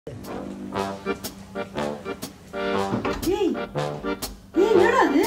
ஏய் ஏய் என்னடா இது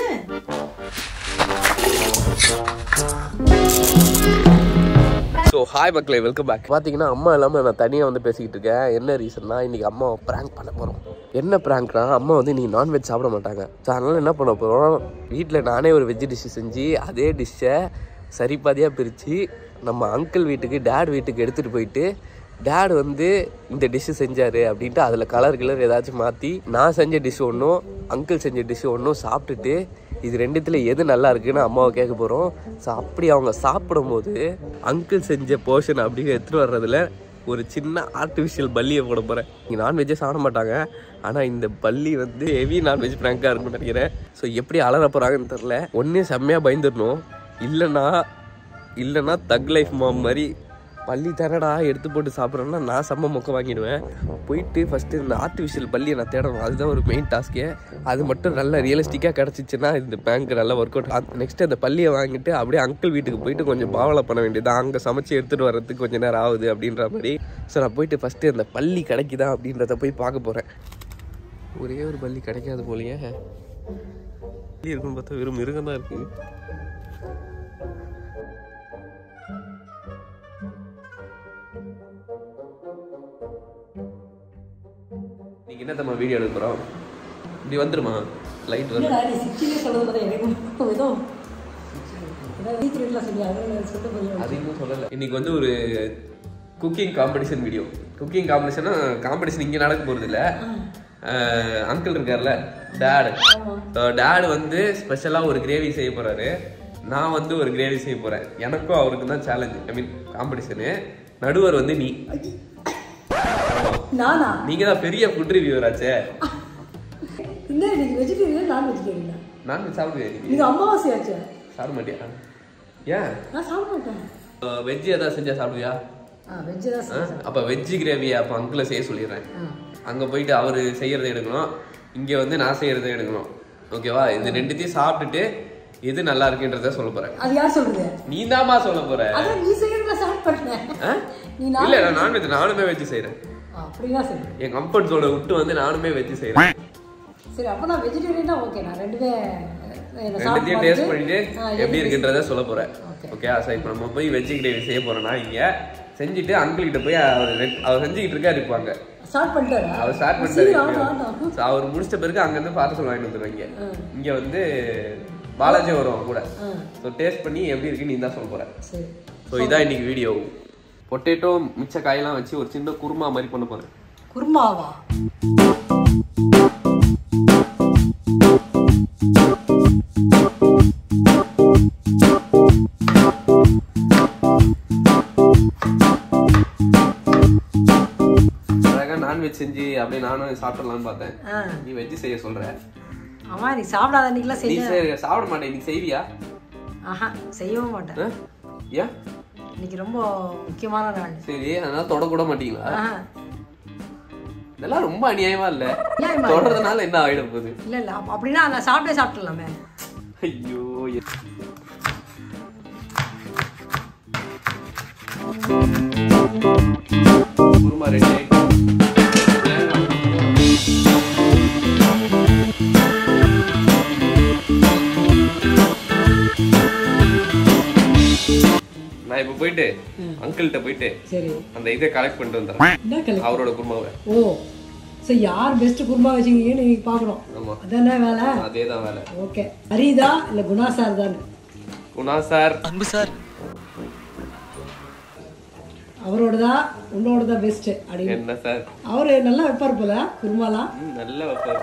ஸோ ஹாய் மக்களே வெல்கம் பேக் பார்த்தீங்கன்னா அம்மா இல்லாமல் நான் தனியாக வந்து பேசிக்கிட்டு இருக்கேன் என்ன ரீசன்னா இன்னைக்கு அம்மாவை ப்ராங்க் பண்ண போகிறோம் என்ன ப்ராங்க்னா அம்மா வந்து இன்னைக்கு நான்வெஜ் சாப்பிட மாட்டாங்க ஸோ அதனால் என்ன பண்ண போகிறோம் வீட்டில் நானே ஒரு வெஜ் டிஷ்ஷு செஞ்சு அதே டிஷ்ஷை சரிபாதியாக பிரித்து நம்ம அங்கிள் வீட்டுக்கு டேட் வீட்டுக்கு எடுத்துகிட்டு போயிட்டு டேட் வந்து இந்த டிஷ்ஷு செஞ்சாரு அப்படின்ட்டு அதில் கலர் கிளர் ஏதாச்சும் மாற்றி நான் செஞ்ச டிஷ் ஒன்றும் அங்கிள் செஞ்ச டிஷ் ஒன்றும் சாப்பிட்டுட்டு இது ரெண்டுத்துல எது நல்லா இருக்குன்னு அம்மாவை கேட்க போகிறோம் ஸோ அப்படி அவங்க சாப்பிடும்போது அங்கிள் செஞ்ச போர்ஷன் அப்படின்னு எடுத்துகிட்டு வர்றதுல ஒரு சின்ன ஆர்டிஃபிஷியல் பல்லியை போட போகிறேன் இங்கே நான்வெஜ்ஜே சாப்பிட மாட்டாங்க ஆனால் இந்த பல்லி வந்து ஹெவி நான்வெஜ் ப்ராங்காக இருக்கும்னு நினைக்கிறேன் ஸோ எப்படி அலற போகிறாங்கன்னு தெரில ஒன்றே செம்மையாக பயந்துடணும் இல்லைன்னா இல்லைன்னா தக் லைஃப் மாம் மாதிரி பள்ளி தரடா எடுத்து போட்டு சாப்பிட்றேன்னா நான் செம்ம மொக்க வாங்கிடுவேன் போயிட்டு ஃபஸ்ட்டு இந்த ஆர்டிஃபிஷியல் பள்ளியை நான் தேடணும் அதுதான் ஒரு மெயின் டாஸ்க்கே அது மட்டும் நல்லா ரியலிஸ்டிக்காக கிடச்சிச்சின்னா இந்த பேங்க் நல்லா ஒர்க் அவுட் நெக்ஸ்ட் அந்த பள்ளியை வாங்கிட்டு அப்படியே அங்கிள் வீட்டுக்கு போயிட்டு கொஞ்சம் பாவலை பண்ண வேண்டியது அங்கே சமைச்சு எடுத்துகிட்டு வர்றதுக்கு கொஞ்சம் நேரம் ஆகுது அப்படின்ற மாதிரி ஸோ நான் போயிட்டு ஃபஸ்ட்டு அந்த பள்ளி கிடைக்குதா அப்படின்றத போய் பார்க்க போகிறேன் ஒரே ஒரு பள்ளி கிடைக்காது போலயே பள்ளி இருக்குன்னு பார்த்தா வெறும் மிருகம் தான் இருக்குது நீங்க என்ன தம்மா வீடியோ எடுக்கிறோம் இப்படி வந்துருமா லைட் வந்து என்னடா நீ சிச்சிலே சொல்றது பார்த்தா எனக்கு ஏதோ ஏதோ சீக்கிரட்லாம் சொல்லி அதை சொல்ல போய் அது இன்னும் சொல்லலை இன்னைக்கு வந்து ஒரு குக்கிங் காம்படிஷன் வீடியோ குக்கிங் காம்படிஷனா காம்படிஷன் இங்கே நடக்க போகிறது இல்லை அங்கிள் இருக்கார்ல டேடு டேடு வந்து ஸ்பெஷலாக ஒரு கிரேவி செய்ய போகிறாரு நான் வந்து ஒரு கிரேவி செய்ய போகிறேன் எனக்கும் அவருக்கு தான் சேலஞ்சு ஐ மீன் காம்படிஷனு நடுவர் வந்து நீ நானா நீங்கள் தான் பெரிய ஃபுட் ரிவ்யூவர் ஆச்சே என்ன நீங்க வெஜிடேரியன் நான் வெஜிடேரியனா நான் சாப்பிடுவேன் இன்னைக்கு நீங்க அமாவாசை ஆச்சு சாப்பிட மாட்டியா ஏன் நான் சாப்பிட மாட்டேன் வெஜ் ஏதாவது செஞ்சா சாப்பிடுவியா ஆ வெஜ் தான் ஆ? சாப்பிடுவேன். அப்ப வெஜ் கிரேவி அப்ப அங்கிள செய்ய சொல்லிடுறேன் ஆ அங்க போயிட்டு அவரு செய்யறதை எடுக்கணும் இங்க வந்து நான் செய்யறதை எடுக்கணும் ஓகேவா இது ரெண்டுத்தையும் சாப்பிட்டுட்டு எது நல்லா இருக்குன்றத சொல்ல போறேன் அது யார் சொல்றது நீ தாமா சொல்ல போற அதான் நீ செய்யறதுல ஸ்டார்ட் பண்ணேன் ஆ? நீ நான் இல்ல நான் நான்வெஜ் நானுமே வெஜ் செய்யறேன் அப்படிதான் சரி என் கம்ஃபர்ட் ஜோனை விட்டு வந்து நானுமே வெஜ் செய்யறேன் சரி அப்ப நான் வெஜிடேரியனா ஓகே நான் ரெண்டுமே என்ன சாப்பிட்டு ரெண்டுத்தையும் டேஸ்ட் பார்த்துட்டு, பண்ணிட்டு ஆ, எப்படி எது இருக்குன்றத சொல்ல போறேன் Okay. ஓகே சார் இப்போ நம்ம போய் வெஜ் கிரேவி செய்ய போறோம்னா இங்க செஞ்சுட்டு அங்கிள் கிட்ட போய் அவர் ரெட்- அவர் செஞ்சுக்கிட்டு இருக்கா இருப்பாங்க ஸ்டார்ட் பண்ணிட்டாரா அவர் ஸ்டார்ட் சரி, ஆமா, பண்ணிட்டாரு ஆமா. So, அவர் முடிச்சிட்ட பிறகு அங்க இருந்து பார்சல் வாங்கிட்டு வந்துருவாங்க ஆ. இங்க வந்து பாலாஜி வரும் கூட ஆ, ஸோ டேஸ்ட் பண்ணி எப்படி இருக்கு நீ தான் சொல்ல போற சரி ஸோ இதான் இன்னைக்கு வீடியோ பொட்டேட்டோ மிச்ச காயெல்லாம் வச்சு ஒரு சின்ன குருமா மாதிரி பண்ண போறேன் குருமாவா அழகா நான்வெஜ் செஞ்சு அப்படியே நானும் சாப்பிடலாம்னு பார்த்தேன் ஆ நீ வெஜ் செய்ய சொல்ற ஆமா நீ சாப்பிடாத அன்னைக்கெல்லாம் நீ செய்ய சரி, சாப்பிட மாட்டேன் நீ செய்வியா ஆஹா செய்யவும் மாட்டேன் ஆ? ஏன் இன்னைக்கு ரொம்ப முக்கியமான நாள் சரி அதனால தொடக்கூட மாட்டீங்களா ஆஹா இதெல்லாம் ரொம்ப அநியாயமா இல்ல அநியாயமா தொடறதுனால என்ன ஆயிட போகுது இல்ல இல்ல அப்ப- அப்படின்னா நான் சாப்பிட்டே சாப்பிட்டுலாமே ஐயோ எ- குருமா ரெடி நான் இப்ப போயிட்டு அங்கிள்கிட்ட போயிட்டு சரி அந்த இதை கலெக்ட் பண்ணிட்டு வந்துடுறேன் என்ன கலக்கு அவரோட குருமாவை ஓ சரி யார் பெஸ்ட் குருமா வச்சிருக்கீங்கன்னு நீங்க பார்க்கணும் ஆமா அதானே வேலை அதே தான் வேலை ஓகே ஹரிதா இல்ல குணா சார் தானே குணா சார் அவரோடதா உன்னோடதா பெஸ்ட் அப்படின்னு என்ன சார் அவரு நல்லா வைப்பார் போல குருமாலாம் ம், நல்ல வைப்பாரு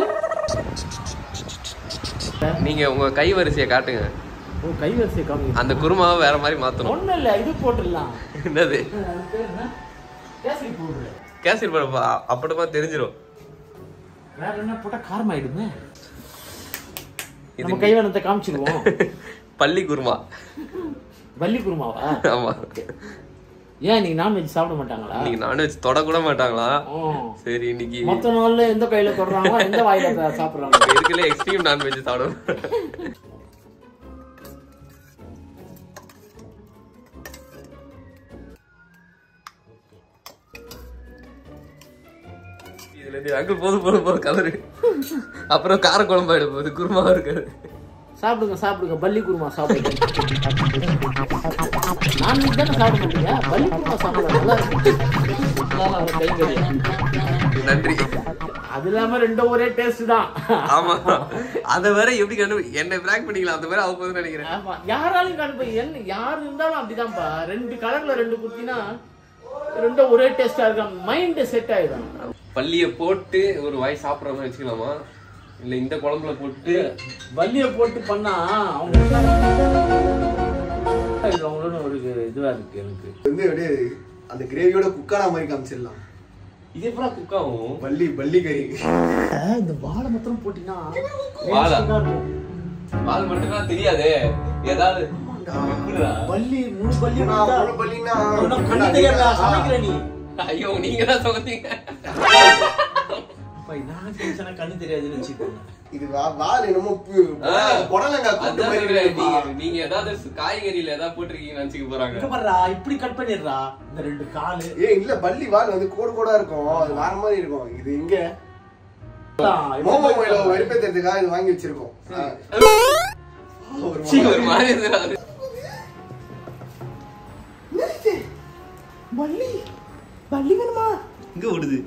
ஆ? நீங்க உங்க கை வரிசையை காட்டுங்க ஓ கைவரிசை காமி அந்த குருமாவை வேற மாதிரி மாத்தணும் ஒன்றும் இல்லை இது போட்டுடலாம் என்னது அது பேர் என்ன கேசரி பவுடர் கேசரி படப்பா அப்படிமா தெரிஞ்சிடும் வேற என்ன போட்டால் காரமாயிடுமே இது நம்ம கைவனத்தை காமிச்சிடுவோம் பள்ளி குருமா வள்ளி குருமாவா ஆமா ஏன் நீங்க நான்வெஜ் சாப்பிட மாட்டாங்களா இன்னைக்கு நான்வெஜ் தொட கூட மாட்டாங்களா ஓ. சரி இன்னைக்கு மொத்த நாள்ல எந்த கையில தொடுறாங்களோ எந்த வாயில த- சாப்பிடுறாங்க இருக்கல எக்ஸ்ட்ரீம் நான்வெஜ் சாப்பிடணும் இல்ல நீ அங்கிள் போதும் போதும் போதும் கலரு அப்புறம் கார குழம்பு ஆயிடும் போகுது குருமாவும் இருக்காது சாப்பிடுங்க சாப்பிடுங்க பல்லி குருமா சாப்பிடுங்க நான்வெஜ் தானே சாப்பிட மாட்டீங்க பல்லி குருமா சாப்பிடுங்க நல்லா இருக்கும் நல்லா இருக்கும், கைங்கறி. நன்றி அது இல்லாம ரெண்டும் ஒரே டேஸ்ட் தான் ஆமா அத வேற எப்படி கண்டு என்ன பிராங்க் பண்ணிக்கலாம் அந்த மாதிரி ஆக போகுதுன்னு நினைக்கிறேன் ஆமா யாராலையும் கண்டுப்பா என்ன யார் இருந்தாலும் அப்படிதான்ப்பா ரெண்டு கலர்ல ரெண்டு குத்தினா ரெண்டும் ஒரே டேஸ்டா இருக்கும் மைண்ட் செட் ஆயிடும் பள்ளிய போட்டு ஒரு வாய் சாப்பிடுற மாதிரி வச்சுக்கலாமா இல்ல இந்த குழம்புல போட்டு வள்ளிய போட்டு பண்ணா அவங்க இது அவங்களோட ஒரு இதுவா இருக்கு எனக்கு வந்து அப்படியே அந்த கிரேவியோட குக்கான மாதிரி காமிச்சிடலாம் இது எப்படா குக் ஆகும் பள்ளி பள்ளி கறி இந்த வாழை மாத்திரம் போட்டீங்கன்னா வாழை? tasty-ஆ இருக்கும். பால் மட்டும்தான் தெரியாதே ஏதாவது எப்படிடா? பல்லி மூணு பல்லி நான் இருந்தா- ஒரு பள்ளின்னா உனக்கு கண்ணு தெரியாதா சமைக்கிற நீ ஐயோ நீங்க தான் சொன்னீங்க அப்பா, நான் செஞ்சேன்னா கண்ணு தெரியாதுன்னு வச்சுக்கோங்க இது வா- வால் என்னமோ பு- புடலங்காய் கூட்டு அதான் மாதிரி சொல்றேன், இருக்குப்பா. நீங்க நீங்க ஏதாவது காய்கறியில ஏதாவது போட்டிருக்கீங்கன்னு நினைச்சுக்க போறாங்க இங்க பாருடா இப்படி கட் பண்ணிடுறா இந்த ரெண்டு காலு ஏய் இல்ல பள்ளி வால் வந்து கோடு கோடா இருக்கும் அது வேற மாதிரி இருக்கும் இது இங்க எப்படி மோமோ பாருடா. மயில வெறுப்பேத்துறதுக்காக இது வாங்கி வச்சிருக்கோம் ஆ. ஒரு சீ, ஒரு மாதிரி இருந்துடா அது. பள்ளி பள்ளி வேணுமா இங்க ஓடுது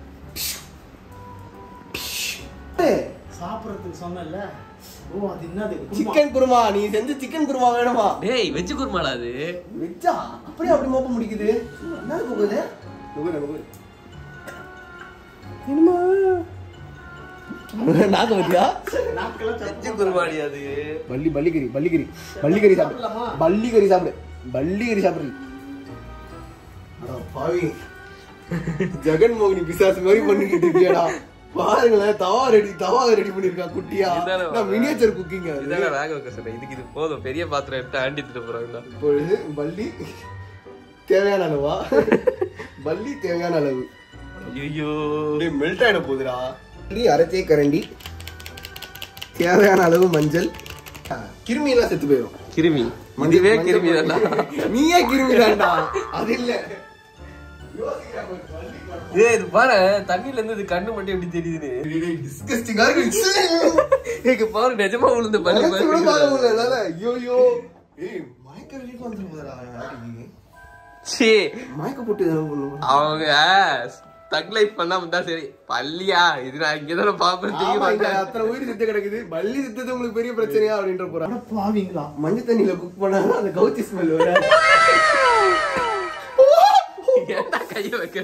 சாப்பிடறதுக்கு சொன்னல ஓ அது என்னது குருமா. சிக்கன் குருமா நீ செஞ்ச சிக்கன் குருமா வேணுமா டேய் வெஜ் குருமாடா அது வெஜ்ஜா அப்படியே அப்படி மோப்ப முடிக்குது என்ன போகுது முகுது முகுது என்னமா நாக்கு வச்சியா நாக்கெல்லாம் வெஜ் சத்தம் குருமாடி அது பள்ளி பள்ளிக்கறி பள்ளிக்கறி பள்ளிக்கறி சாப்பிடு சாப்பிடலாமா? பள்ளிக்கறி சாப்பிடு பள்ளிக்கறி சாப்பிடு அட பாவி ஜெகன்மோகினி பிசாசு மாதிரி பண்ணிக்கிட்டு இருக்கியாடா பாருங்களேன் தவா ரெடி தவா ரெடி பண்ணிருக்கா குட்டியா இதானே நான் மினியேச்சர் குக்கிங் இதான வேக வைக்க சொன்னேன் இதுக்கு இது போதும் பெரிய பாத்திரம் எடுத்து ஆண்டி திட்டு போறாங்கடா இப்பொழுது பள்ளி தேவையான அளவா பள்ளி தேவையான அளவு ஐயோ அப்படியே மெல்ட் ஆயிட போகுதுடா பள்ளி அரைச்சே கரண்டி தேவையான அளவு மஞ்சள் ஆ, கிருமி எல்லாம் செத்து போயிடும் கிருமி இதுவே கிருமி தான்டா நீயே கிருமி தான்டா அது இல்ல ஏய் இது பாரு தண்ணில இருந்து இது கண்ணு மட்டும் எப்படி தெரியுதுன்னு டிஸ்கஸ்டிங்கா இருக்கு இங்க பாரு நிஜமா விழுந்து பண்ணி நினைச்சு கூட பார்க்க முடியல என்னால. ஐயோயோ ஏய் மயக்க வெளியே வந்து போதா சீ மயக்க போட்டு எதனா பண்ணுவோம் அவங்க தக் லைஃப் பண்ணாம இருந்தா சரி பள்ளியா இது நான் இங்கதானே பாப்பேன் ஆமா, இங்க அத்தனை உயிர் செத்து கிடக்குது பள்ளி செத்தது உங்களுக்கு பெரிய பிரச்சனையா அப்படின்ற போறாங்க பாவீங்களா மஞ்சள் தண்ணியில குக் பண்ணாலும் அந்த கவுச்சி ஸ்மெல் வர ஏன்டா கைய வைக்கிற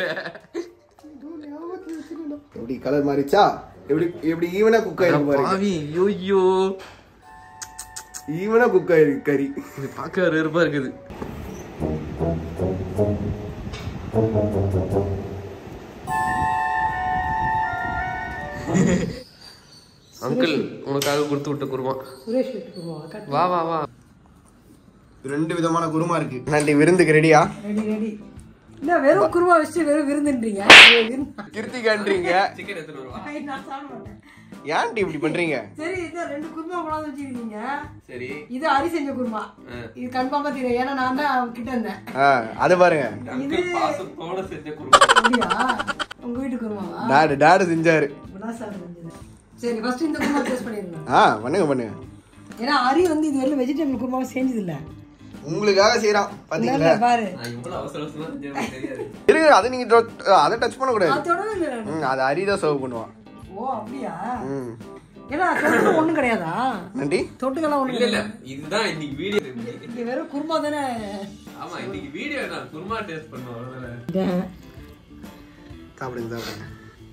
எப்படி கலர் மாறிச்சா எப்படி எப்படி ஈவனா குக் ஆயிருக்கு பாருங்க பாவி ஐயோ ஈவனா குக் ஆயிருக்கு கறி இது பார்க்க வெறுப்பா இருக்குது அங்கிள் உனக்காக கொடுத்து விட்ட குருமா சுரேஷ் வீட்டு குருமா கட் வா வா வா ரெண்டு விதமான குருமா இருக்கு நன்றி விருந்துக்கு ரெடியா ரெடி ரெடி இல்ல வெறும் குருமா வச்சுட்டு வெறும் விருந்துன்றீங்க விருந்து- கிருத்திகான்றீங்க சிக்கன் எடுத்துட்டு வருவா ஐ, நான் சாப்பிட மாட்டேன் ஏன்டி இப்படி பண்றீங்க சரி இந்த ரெண்டு குருமா கொண்டாந்து வச்சிருக்கீங்க சரி இது அரி செஞ்ச குருமா இது கன்ஃபார்மா தெரியும் ஏன்னா நான் தான் கிட்ட இருந்தேன் ஆ, அது பாருங்க அங்கிள் பாசத்தோட செஞ்ச குருமா அப்படியா உங்க வீட்டு குருமாவா டாடு டாடு செஞ்சாரு இப்பதான் சார் செஞ்சது சரி ஃபர்ஸ்ட் இந்த குருமா டேஸ்ட் பண்ணிருங்க ஆ பண்ணுங்க பண்ணுங்க ஏன்னா அரி வந்து இது வரைக்கும் வெஜிடபிள் குருமாவை செஞ்சது இல்ல உங்களுக்காக செய்யறான் பாத்தீங்களா இல்ல, பாரு நான் இவ்வளவு அவசர அவசரமா செஞ்சேன் தெரியாது இருக்கு அதை நீங்க தொ- அதை டச் பண்ண கூடாது அது தொடவே இல்லை நானு. ம், அது அரிதான் சர்வ் பண்ணுவான் ஓ அப்படியா ம் ஏன்னா தொட்டுக்க ஒண்ணும் கிடையாதா நன்றி தொட்டுக்கெல்லாம் ஒண்ணும் இல்ல இல்ல கிடையாது இதுதான் இன்னைக்கு வீடியோ இங்க வெறும் குருமா தானே ஆமா இன்னைக்கு வீடியோ நான் குருமா டேஸ்ட் பண்ணுவோம் அவ்வளவுதானே சாப்பிடுங்க சாப்பிடுங்க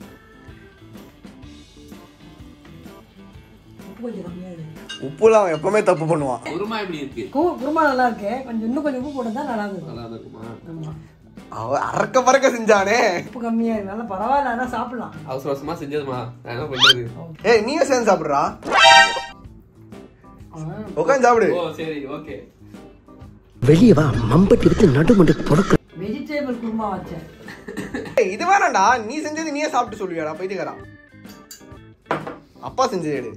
உப்பு கொஞ்சம் கம்மியா இருக்கு உப்புலாம் அவன் எப்பவுமே தப்பு பண்ணுவான் குருமா எப்படி இருக்கு கு- குருமா நல்லா இருக்கு கொஞ்சம் இன்னும் கொஞ்சம் உப்பு போட்டு தான் நல்லா இருக்கும் நல்லா தான் இருக்குமா ஆமா அவ அறக்க பறக்க செஞ்சானே உப்பு கம்மியா இருக்கு நல்லா பரவாயில்ல ஆனா சாப்பிடலாம் அவசர அவசரமா செஞ்சதுமா நான் என்ன பண்றது ஏய் நீங்க சேர்ந்து சாப்பிடுறா உட்காந்து சாப்பிடு ஓ சரி ஓகே வெளியே வா மம்பட்டி எடுத்து நடுமண்டு தொடக்க வெஜிடேபிள் குருமா வச்சேன் ஏய், இது வேணாம்டா நீ செஞ்சது நீயே சாப்பிட்டு சொல்லுவியாடா பைத்தியக்காரா அப்பா செஞ்சது எடு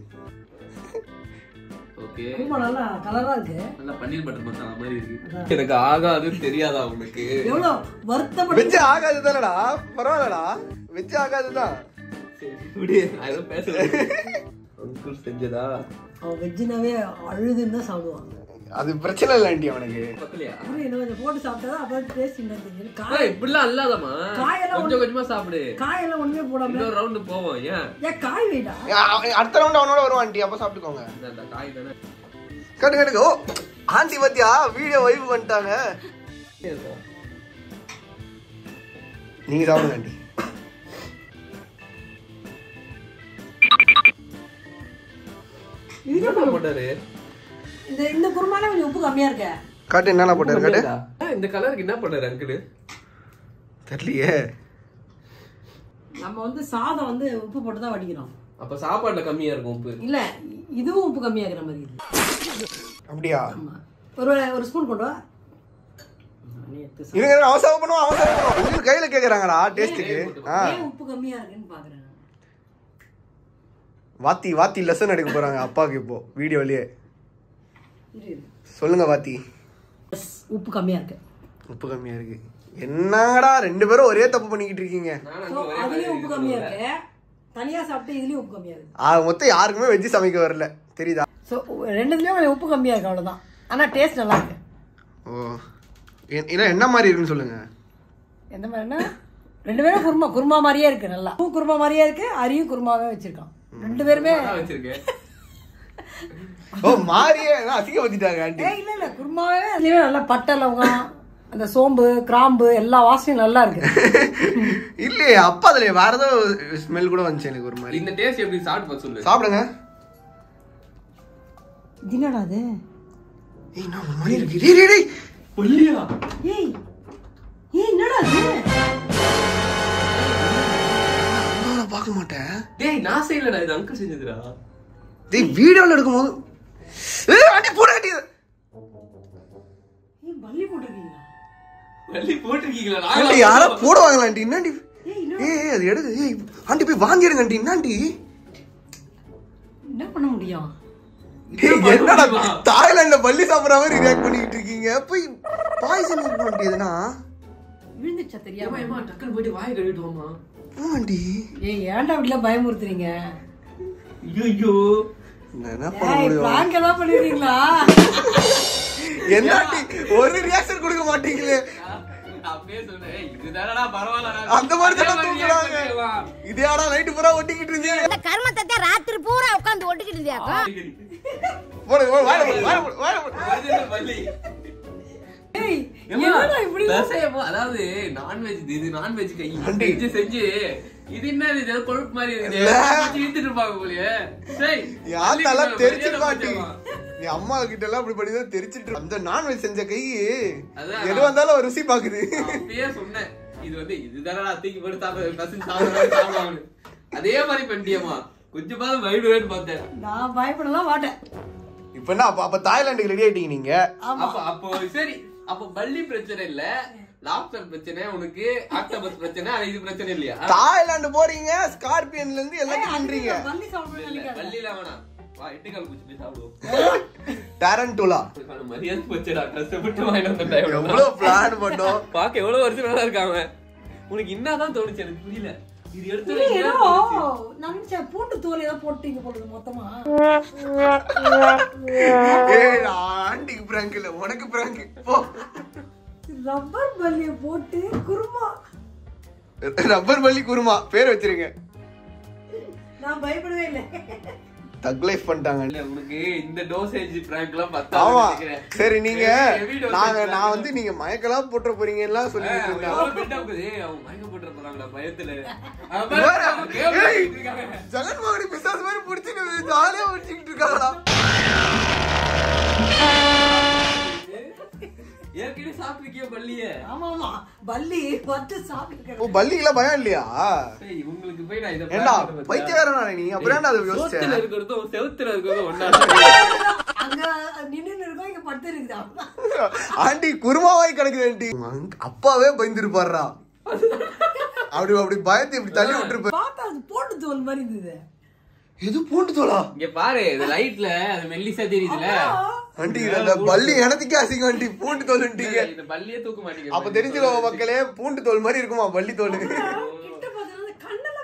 ஓகே குருமா நல்லா கலரா இருக்கு நல்லா பன்னீர் பட்டர் மசாலா மாதிரி இருக்கு எனக்கு ஆகாது தெரியாதா உனக்கு எவ்வளவு வருத்தப்பட்டு வெஜ் ஆகாது தானடா பரவாயில்லடா வெஜ் ஆகாது தான் சரி, விடு. நான் எதுவும் பேசல. அங்கிள் செஞ்சதா அவன் வெஜ்ஜுனாவே அழுதுன்னு தான் சாப்பிடுவான் அது பிரச்சனை இல்லை ஆண்டி அவனுக்கு பக்கலையா அப்புறம் இன்னும் கொஞ்சம் போட்டு சாப்பிட்டா தான் அப்போ டேஸ்ட் என்ன தெரியும் ஏய், காய் இப்படிலாம் அல்லாதம்மா காயெல்லாம் கொஞ்சம் கொஞ்சமா சாப்பிடு காயெல்லாம் ஒண்ணுமே போடாம இன்னொரு ரவுண்டு போவோம் ஏன் ஏன் காய் வைடா அ- அடுத்த ரவுண்ட் அவனோட வருவான் ஆண்டி அப்ப சாப்பிட்டுக்கோங்க இந்த- இந்த காய் தானே கட்டு கட்டுங்க ஓ ஆண்டி பத்தியா வீடியோ வைப் பண்ணிட்டாங்க நீங்க சாப்பிடுங்க ஆண்டி இது என்ன போட்டாரு இந்த இந்த குருமால கொஞ்சம் உப்பு கம்மியா இருக்க காட்டு என்னென்ன போட்டாரு காட்டு ஆ, இந்த கலருக்கு என்ன பண்ணாரு அங்கிள் தெரியலையே நம்ம வந்து சாதம் வந்து உப்பு போட்டு தான் வடிக்கிறோம் அப்ப சாப்பாடுல கம்மியா இருக்கும் உப்பு இல்ல இதுவும் உப்பு கம்மியா இருக்கிற மாதிரி இருக்கு அப்படியா ஆமா ஒரு ஒரு ஸ்பூன் கொண்டு வா நீ எடுத்து சாப்பிடு. இருங்க இருங்க, அவன் சாப்பிட பண்ணுவான் அவன் சாப்பிட பண்ணுவான் உங்களுக்கு கையில கேக்குறாங்கடா டேஸ்ட்டுக்கு ஆ ஏன் உப்பு கம்மியா இருக்குன்னு பாக்குறேன் வாத்தி வாத்தி லெசன் எடுக்க போறாங்க அப்பாவுக்கு இப்போ வீடியோலயே இரு, இரு. சொல்லுங்க வாத்தி Yes, உப்பு கம்மியா இருக்கு உப்பு கம்மியா இருக்கு என்னங்கடா ரெண்டு பேரும் ஒரே தப்பு பண்ணிக்கிட்டு இருக்கீங்க So, அதுலயும் உப்பு கம்மியா இருக்கு தனியா சாப்பிட்டு இதுலயும் உப்பு கம்மியா இருக்கு ஆக மொத்தம் யாருக்குமே வெஜ்ஜு சமைக்க வரல தெரியுதா ஸோ ரெண்டுத்துலயும் கொஞ்சம் உப்பு கம்மியா இருக்கு அவ்வளவுதான் ஆனா டேஸ்ட் நல்லா இருக்கு ஓ எ- என்ன என்ன மாதிரி இருக்குன்னு சொல்லுங்க எந்த மாதிரினா ரெண்டு பேரும் குருமா குருமா மாதிரியே இருக்கு நல்லா பூ குருமா மாதிரியே இருக்கு அரியும் குருமாவே வச்சிருக்கான் ரெண்டு பேருமே அதான் வச்சிருக்கேன் ஓ மாறியே அசிங்கப்படுத்திட்டாங்க ஆண்டி ஏய் இல்ல இல்ல குருமாவே அதுலயே நல்லா பட்டை லவங்கம் அந்த சோம்பு கிராம்பு எல்லா வாசனையும் நல்லா இருக்கு இல்லையே அப்பா அதுல வேற ஏதோ ஸ்மெல் கூட வந்துச்சு எனக்கு ஒரு மாதிரி இந்த டேஸ்ட் எப்படி சாப்பிட்டு பார்த்து சொல்லு சாப்பிடுங்க இது என்னடா அது ஏய் நான் ஒரு மாதிரி இருக்கு டேய், டேய், டேய். புள்ளியா ஏய் ஏய் என்னடா அது நான் பார்க்க மாட்டேன் டேய் நான் செய்யலடா இது அங்கிள் செஞ்சதுடா டேய் வீடியோல எடுக்கும்போது ஏய் ஆண்டி போட ஆண்டி ஏய் பல்லி போட்டிருக்கீங்களா வள்ளி போட்டிருக்கீங்களா ஆண்டி நாங்களா யாரா போடுவாங்களா ஆண்டி என்னாண்டி ஏய் இன்னும் ஏய் ஏய், அது எடுக்கு ஏய் ஆண்டி போய் வாங்கி எடுங்க ஆண்டி என்னாண்டி என்ன பண்ண முடியும் ஏய், என்னடா தாய்லாந்துல பள்ளி சாப்பிடுற மாதிரி ரியாக்ட் பண்ணிக்கிட்டு இருக்கீங்க போய் பாய்சன் இருக்க வேண்டியதுனா விழுந்துச்சா தெரியாம ஏமா ஏமா டக்குன்னு போயிட்டு வாயை கழுவிட்டு வாமா ஆண்டி ஏய் ஏன்டா அப்படிலாம் பயமுறுத்துறீங்க ஐயோ நான் என்ன பண்ண ஏய் முடியும் பிராங்க் ஏதாவது பண்ணிருக்கீங்களா என்னாண்டி ஒரு ரியாக்ஷன் கொடுக்க மாட்டீங்களே அப்படியே சொன்னேன் ஏய், இதுதானடா பரவாயில்லடா அந்த மாதிரி அதே தானே மாதிரி தூக்குறாங்க react பண்ணிடலாம். இதே ஆனா நைட்டு பூரா ஒட்டிக்கிட்டு இருந்தீங்க இந்த கர்மத்தை தான் ராத்திரி பூரா உட்காந்து ஒட்டிக்கிட்டு இருந்தியாக்கா போடு போடு வாயில போடு வாயில போடு வாயில போடு வருது வள்ளி. ஏய் ஏம்மா, என்னடா இப்படி தசையப்போ, அதாவது நான்வெஜ் இது நான்வெஜ் கை ஆண்டி. செஞ்சு செஞ்சு இது என்ன இது ஏதோ கொழுப்பு மாதிரி இருக்குது இல்ல. வச்சு இழுத்துட்டு இருப்பாங்க போலயே சரி யாத்தாலாம் வள்ளி தெரிச்சிருப்பாண்டி மரியாதை நீ அம்மா கிட்ட எல்லாம் அப்படி பண்ணிதான் தெரிச்சிட்டு இரு. அந்த நான்வெஜ் செஞ்ச கை அதான். எது வந்தாலும் ஒரு ருசி பாக்குது நான் அப்பயே சொன்னேன் இது வந்து இதுதானடா தூக்கி போட்டு சாப்பிட பசங்க சாப்பிடுற மாதிரி சாப்பிடுவாங்க அதே மாதிரி பண்ணிட்டியம்மா கொஞ்சமாவது வயிடுவேன்னு பார்த்தேன் நான் பயப்படலாம் மாட்டேன் இப்ப என்ன அப்ப அப்ப தாய்லாந்துக்கு ரெடி ஆயிட்டீங்க நீங்க அப்ப அப்போ சரி அப்போ பள்ளி பிரச்சனை இல்ல லாப்ஸ்டர் பிரச்சனை உனக்கு ஆக்டோபஸ் பிரச்சனை ஆனா இது பிரச்சனை இல்லையா தாய்லாந்து போறீங்க ஸ்கார்பியன்ல இருந்து எல்லாத்தையும் பண்றீங்க பள்ளி சாப்பிடணும்னு இல்ல, நினைக்காத பள்ளியில வேணாம் வா எட்டுக்கால் பூச்சி போய் சாப்பிடுவோம் டாரண்டோலா அதுக்கான மரியாதை போச்சுடா கஷ்டப்பட்டு வாங்கிட்டு வந்தேன் எவ்வளவு பிளான் பண்ணோம் பாக்க எவ்வளவு வருஷம் நல்லா இருக்காங்க உனக்கு என்னதான் தோணுச்சு எனக்கு புரியல இது எடுத்து ஏய், என்ன ஏதோ தோணுச்சு? நினைச்சேன் பூண்டு தோல் ஏதோ போட்டீங்க போடுது மொத்தமா ஏய் ஆண்டிக்கு பிராங்க் இல்ல உனக்கு பிராங்க் போ ரப்பர் பல்லிய போட்டு குருமா ரப்பர் பள்ளி குருமா பேர் வச்சிருங்க நான் பயப்படவே இல்லை தக் லைஃப் பண்ணிட்டாங்க இல்ல, உனக்கு இந்த டோசேஜ் பிராங்க் எல்லாம் ஆமா பத்தாது சரி நீங்க Heavy- heavy dosage நாங்க prank நான் வந்து நீங்க மயக்கலாம் போட்டுற போறீங்கலாம் சொல்லிட்டு இருந்தேன் அவங்க மயக்க போட்டுற போறாங்களா பயத்துல வேற, அவங்க கேவலம் ஏய், பண்ணிட்டு இருக்காங்க. ஜெகன் மோகனி பிசாஸ் மாதிரி பிடிச்சிட்டு ஜாலியா பிடிச்சிட்டு இருக்காங்களா ஏற்கனவே சாப்பிட்டுருக்கிய பள்ளியே ஆமா ஆமா பல்லி பட்டு சாப்பிட்டு ஓ பள்ளிக்கெல்லாம் பயம் இல்லையா ஏய், உங்களுக்கு போய் நான் இதை ஏண்டா prank பண்ண பார்த்தா? பைத்தியக்காரனா நீ அப்புறம் ஏன்டா அதை சோத்துல யோசிச்சேன் இருக்கிறதும் செவுத்துல இருக்கிறதும் ஒண்ணா அங்க நின்னு இருக்கோம் இங்க பட்டு இருக்குது ஆண்டி குருமாவாய் கிடக்குது ஆண்டி அங்க- அப்பாவே பயந்துருப்பாருடா அப்படி அப்படி பயந்து இப்படி தள்ளி விட்டுருப்பாரு பார்த்தா அது போட்டு தோல் மாதிரி இருந்தது எது பூண்டு தோலா இங்க பாரு இந்த லைட்ல அது மெல்லிசா தெரியுதுல ஆண்டி இது அந்த பள்ளி எனத்துக்கே அசிங்கம் ஆண்டி பூண்டு தோலுன்ட்டீங்க இந்த பள்ளியே தூக்க மாட்டீங்க அப்ப தெரிஞ்சுக்கோ மக்களே பூண்டு தோல் மாதிரி இருக்குமா பள்ளி தோல் கிட்ட பார்த்தா கண்ணெல்லாம் பார்த்தா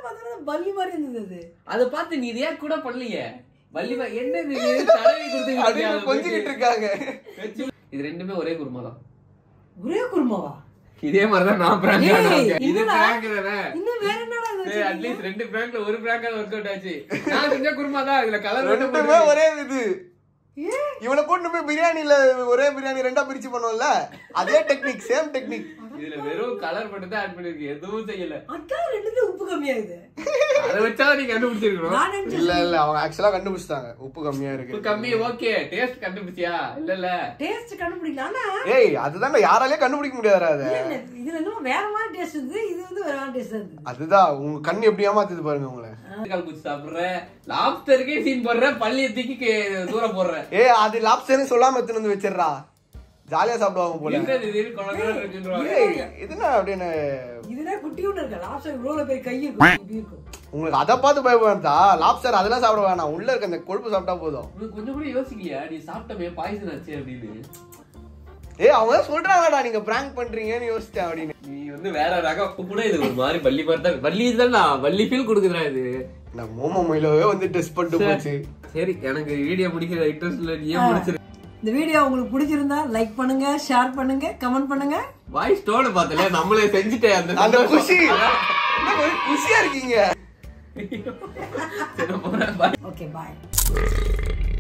பல்லி மாதிரி இருந்தது அது அதை பார்த்து நீ ரியாக்ட் கூட பண்ணலையே வள்ளிமா என்னது இது தடவி அப்படின்னு கொஞ்சிக்கிட்டு இருக்காங்க கொடுத்து இது ரெண்டுமே ஒரே குருமா தான் ஒரே குருமாவா இதே மாதிரிதான் நான் பிராங்க் ஏய், ஆனேன் இது என்னடா? பிராங்க் தானே இன்னும் வேற என்னடா இது வச்சிருக்கீங்க? அட்லீஸ்ட் ரெண்டு பிராங்க்ல ஒரு பிராங்க் ஒர்க் அவுட் ஆச்சு நான் செஞ்ச குருமா தான் இதுல கலர் ரெண்டுமே ஒரே இது இவனை கூட்டு போய் பிரியாணில ஒரே பிரியாணி ரெண்டா பிரிச்சு பண்ணுவோம்ல அதே டெக்னிக் சேம் டெக்னிக் இதுல வெறும் கலர் மட்டும் தான் ஆட் பண்ணிருக்கு எதுவும் செய்யல அதான் ரெண்டுமே உப்பு கம்மியாகுது அதை வச்சா நீ கண்டுபிடிச்சிருக்கணும் நான் நினைச்சேன் இல்ல இல்ல அவங்க ஆக்சுவலா கண்டுபிடிச்சிட்டாங்க உப்பு கம்மியா உப்பு இருக்கு கம்மி ஓகே டேஸ்ட் கண்டுபிடிச்சியா இல்ல இல்ல டேஸ்ட் கண்டுபிடிக்கல ஆனா ஏய் அதுதான் யாராலே கண்டுபிடிக்க முடியாதுடா அது இல்ல, இதுல என்னமோ வேற மாதிரி டேஸ்ட் இருந்தது இது வந்து வேற மாதிரி டேஸ்ட் இருந்தது அதுதான் உங்க கண் எப்படி ஏமாத்துது பாருங்க உங்களை கால் குச்சி சாப்பிடுற லாப்ஸ்டருக்கே சீன் போடுற பள்ளிய தூக்கி கே- தூரம் போடுற ஏய் அது லாப்ஸ்டர்னு சொல்லாம எடுத்துன்னு வந்து வச்சிடுறா ஜாலியா சாப்பிடுவாங்க போல என்னது இது குழந்தை இருக்குன்றாங்க ஏய் இதுனா அப்படின்னு இதுதான் குட்டி ஒண்ணு இருக்கு லாஸ்ட் இவ்வளவு பெரிய கை இருக்கும் இப்படி இருக்கும் உங்களுக்கு அதை பார்த்து பயப்படுறதா லாப்ஸ்டர் அதெல்லாம் சாப்பிட வேணாம் உள்ள இருக்க அந்த கொழுப்பு சாப்பிட்டா போதும் உனக்கு கொஞ்சம் கூட யோசிக்கலையா நீ சாப்பிட்டமே பாய்சன் ஆச்சு அப்படின்னு ஏய் அவங்க தான் சொல்றாங்கடா நீங்க பிராங்க் பண்றீங்கன்னு யோசிச்சேன் அப்படின்னு நீ வந்து வேற ரகம் இப்ப கூட இது ஒரு மாதிரி வள்ளி மாதிரி தான் வள்ளி தானா வள்ளி ஃபீல் கொடுக்குதுடா இது நான் மோமோ மயிலவே வந்து டெஸ்ட் பண்ணிட்டு போச்சு சரி எனக்கு வீடியோ முடிக்கிற இன்ட்ரெஸ்ட் இல்ல நீயே முடிச்சிரு இந்த வீடியோ உங்களுக்கு பிடிச்சிருந்தா லைக் பண்ணுங்க ஷேர் பண்ணுங்க கமெண்ட் பண்ணுங்க வாய்ஸ் டோன பார்த்தல நம்மளே செஞ்சுட்டேன் அந்த அந்த சந்தோஷம். குஷி என்ன ஒரு குஷியா இருக்கீங்க சரி, நான் போறேன். Bye. Okay bye